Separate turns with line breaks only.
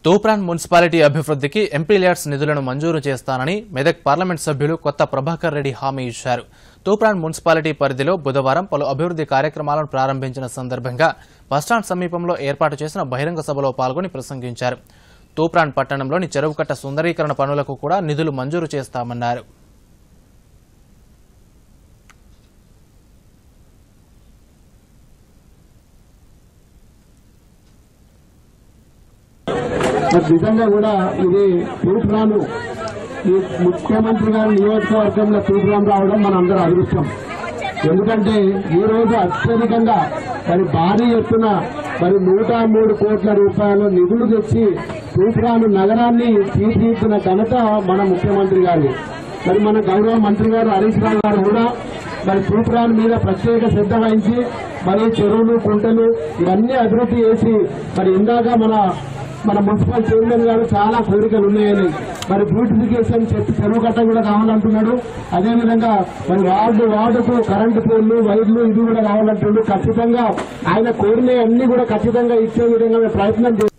Toopran municipality అభివృద్ధికి MP LADS నిధులను మంజూరు చేస్తానని మెదక్ పార్లమెంట్ సభ్యులు కొత్త ప్రభాకర్ రెడ్డి హామీ ఇచ్చారు తూప్రాన్ మున్సిపాలిటీ పరిధిలో బుధవారం పలు అభివృద్ధి కార్యక్రమాలను ప్రారంభించిన సందర్భంగా బస్టాండ్ సమీపంలో ఏర్పాటు చేసిన బహిరంగ సభలో పాల్గొని ప్రసంగించారు తూప్రాన్ పట్టణంలోని చెరువుకట్ట సుందరీకరణ పనులకు కూడా నిధులు మంజూరు చేస్తామన్నారు
మరి నిజంగా కూడా ఇది తూర్పురాను ఈ ముఖ్యమంత్రి గారి నియోజకవర్గంలో తూర్పురాను రావడం మన అందరూ అదృష్టం ఎందుకంటే ఈ రోజు అత్యధికంగా మరి భారీ ఎత్తున మరి నూట మూడు కోట్ల రూపాయల నిధులు తెచ్చి తూర్పురాను నగరాన్ని తీర్చిదిద్దిన ఘనత మన ముఖ్యమంత్రి గారి మరి మన గౌరవ మంత్రి గారు హరీష్ రావు గారు కూడా మరి తూర్పురాను మీద ప్రత్యేక శ్రద్ధ వహించి మరి చెరువులు కుంటలు ఇవన్నీ అభివృద్ధి చేసి మరి ఇందాక మన మన మున్సిపల్ చైర్మన్ గారు చాలా కోరికలు ఉన్నాయని మరి బ్యూటిఫికేషన్ చెప్పి చెరువు కట్ట కూడా కావాలంటున్నాడు అదేవిధంగా మరి వార్డు వార్డుకు కరెంటు పోల్లు వైర్లు ఇది కూడా కావాలంటున్నాడు ఖచ్చితంగా ఆయన కోరినవి అన్ని కూడా ఖచ్చితంగా ఇచ్చే విధంగా మేము ప్రయత్నం చేస్తాం